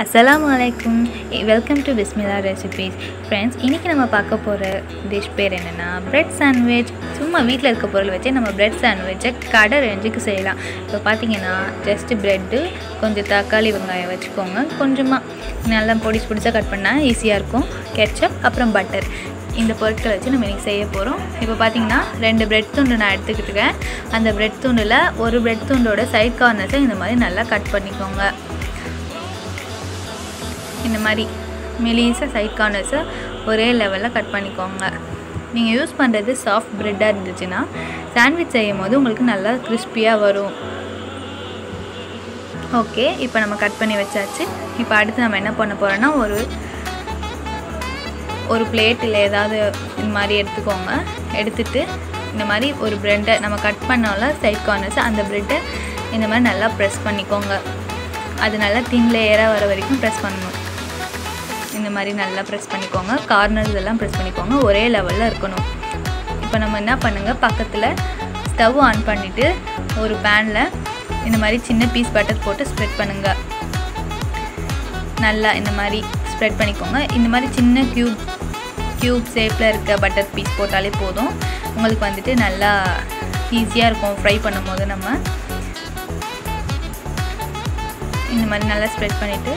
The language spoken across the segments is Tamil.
அஸ்ஸலாமு அலைக்கும் welcome to Bismillah recipes friends இன்றைக்கி நம்ம பார்க்க போகிற டிஷ் பேர் என்னென்னா பிரெட் சாண்ட்விச் சும்மா வீட்டில் இருக்க பொருள் வச்சு நம்ம பிரெட் சாண்ட்விச்சை கடை ரேஞ்சுக்கு செய்யலாம் இப்போ பார்த்தீங்கன்னா ஜஸ்ட்டு ப்ரெட்டு கொஞ்சம் தக்காளி வெங்காயம் வச்சுக்கோங்க கொஞ்சமாக நல்லா பொடிச்சு பொடிச்சா கட் பண்ணால் ஈஸியாக இருக்கும் கெச்சப் அப்புறம் பட்டர் இந்த பொருட்களை வச்சு நம்ம இன்றைக்கி செய்ய போகிறோம் இப்போ பார்த்தீங்கன்னா ரெண்டு பிரெட் துண்டு நான் எடுத்துக்கிட்டுருக்கேன் அந்த பிரெட் துண்டில் ஒரு பிரெட் துண்டோட சைட் கார்னர்ஸை இந்த மாதிரி நல்லா கட் பண்ணிக்கோங்க இந்த மாதிரி மெலிசாக சைட் கார்னர்ஸை ஒரே லெவலில் கட் பண்ணிக்கோங்க நீங்கள் யூஸ் பண்ணுறது சாஃப்ட் ப்ரெட்டாக இருந்துச்சுன்னா சாண்ட்விச் செய்யும் போது உங்களுக்கு நல்லா கிறிஸ்பியாக வரும் ஓகே இப்போ நம்ம கட் பண்ணி வச்சாச்சு இப்போ அடுத்து நம்ம என்ன பண்ண போகிறோன்னா ஒரு ஒரு பிளேட்டில் ஏதாவது இந்த மாதிரி எடுத்துக்கோங்க எடுத்துட்டு இந்த மாதிரி ஒரு ப்ரெட்டை நம்ம கட் பண்ணோம்ல சைட் கார்னர்ஸ் அந்த ப்ரெட்டை இந்த மாதிரி நல்லா ப்ரெஸ் பண்ணிக்கோங்க அது நல்லா தின் லேயராக வர வரைக்கும் ப்ரெஸ் பண்ணணும் இந்த மாதிரி நல்லா ப்ரெஸ் பண்ணிக்கோங்க கார்னர்ஸ் எல்லாம் ப்ரெஸ் பண்ணிக்கோங்க ஒரே லெவலில் இருக்கணும் இப்போ நம்ம என்ன பண்ணுங்கள் பக்கத்தில் ஸ்டவ் ஆன் பண்ணிவிட்டு ஒரு பேனில் இந்த மாதிரி சின்ன பீஸ் பட்டர் போட்டு ஸ்ப்ரெட் பண்ணுங்கள் நல்லா இந்த மாதிரி ஸ்ப்ரெட் பண்ணிக்கோங்க இந்த மாதிரி சின்ன க்யூப் க்யூப் ஷேப்பில் இருக்க பட்டர் பீஸ் போட்டாலே போதும் உங்களுக்கு வந்துட்டு நல்லா ஈஸியாக இருக்கும் ஃப்ரை பண்ணும் போது நம்ம இந்த மாதிரி நல்லா ஸ்ப்ரெட் பண்ணிவிட்டு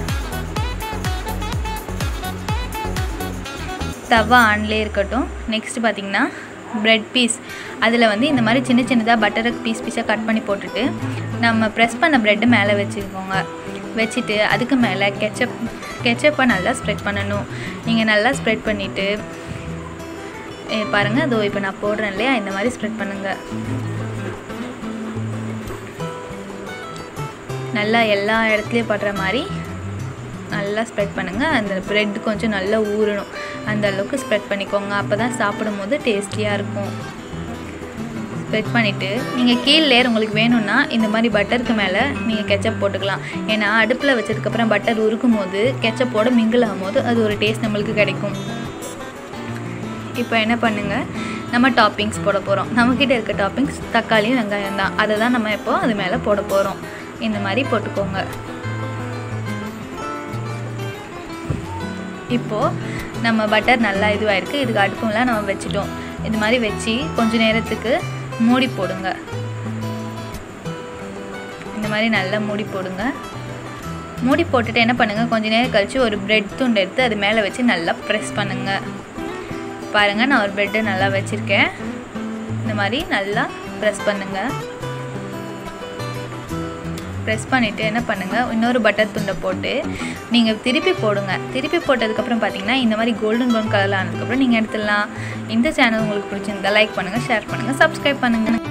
தவா ஆன்லேயே இருக்கட்டும் நெக்ஸ்ட் பார்த்திங்கன்னா ப்ரெட் பீஸ் அதில் வந்து இந்த மாதிரி சின்ன சின்னதாக பட்டரை பீஸ் பீஸாக கட் பண்ணி போட்டுட்டு நம்ம ப்ரெஸ் பண்ண ப்ரெட்டு மேலே வச்சுக்கோங்க வச்சுட்டு அதுக்கு மேலே கெச்சப் கெச்சப்பை நல்லா ஸ்ப்ரெட் பண்ணணும் நீங்கள் நல்லா ஸ்ப்ரெட் பண்ணிவிட்டு பாருங்கள் அதோ இப்போ நான் போடுறேன் இல்லையா இந்த மாதிரி ஸ்ப்ரெட் பண்ணுங்கள் நல்லா எல்லா இடத்துலையும் படுற மாதிரி நல்லா ஸ்ப்ரெட் பண்ணுங்கள் அந்த ப்ரெட் கொஞ்சம் நல்லா ஊறணும் அந்த அளவுக்கு ஸ்ப்ரெட் பண்ணிக்கோங்க அப்போ தான் சாப்பிடும் போது டேஸ்டியாக இருக்கும் ஸ்ப்ரெட் பண்ணிவிட்டு நீங்கள் கீழ் லேயர் உங்களுக்கு வேணும்னா இந்த மாதிரி பட்டருக்கு மேலே நீங்கள் கெச்சப் போட்டுக்கலாம் ஏன்னா அடுப்பில் வச்சதுக்கப்புறம் பட்டர் உருக்கும் போது கெச்சப்போட மிங்கிள் ஆகும்போது அது ஒரு டேஸ்ட் நம்மளுக்கு கிடைக்கும் இப்போ என்ன பண்ணுங்கள் நம்ம டாப்பிங்ஸ் போட போகிறோம் நம்மக்கிட்ட இருக்க டாப்பிங்ஸ் தக்காளியும் வெங்காயம் தான் அதை தான் நம்ம இப்போ அது மேலே போட போகிறோம் இந்த மாதிரி போட்டுக்கோங்க இப்போது நம்ம பட்டர் நல்லா இதுவாகிருக்கு இதுக்கு அடுப்புலாம் நம்ம வச்சுட்டோம் இது மாதிரி வச்சு கொஞ்ச நேரத்துக்கு மூடி போடுங்க இந்த மாதிரி நல்லா மூடி போடுங்க மூடி போட்டுட்டு என்ன பண்ணுங்கள் கொஞ்ச நேரம் கழித்து ஒரு ப்ரெட் துண்டு எடுத்து அது மேலே வச்சு நல்லா ப்ரெஸ் பண்ணுங்கள் பாருங்கள் நான் ஒரு ப்ரெட்டு நல்லா வச்சுருக்கேன் இந்த மாதிரி நல்லா ப்ரெஸ் பண்ணுங்கள் ப்ரெஸ் பண்ணிவிட்டு என்ன பண்ணுங்கள் இன்னொரு பட்டர் துண்டை போட்டு நீங்கள் திருப்பி போடுங்க திருப்பி போட்டதுக்கப்புறம் பார்த்தீங்கன்னா இந்த மாதிரி கோல்டன் ப்ரௌன் கலரில் ஆனதுக்கப்புறம் நீங்கள் எடுத்துடலாம் இந்த சேனல் உங்களுக்கு பிடிச்சிருந்தா லைக் பண்ணுங்கள் ஷேர் பண்ணுங்கள் சப்ஸ்கிரைப் பண்ணுங்கள்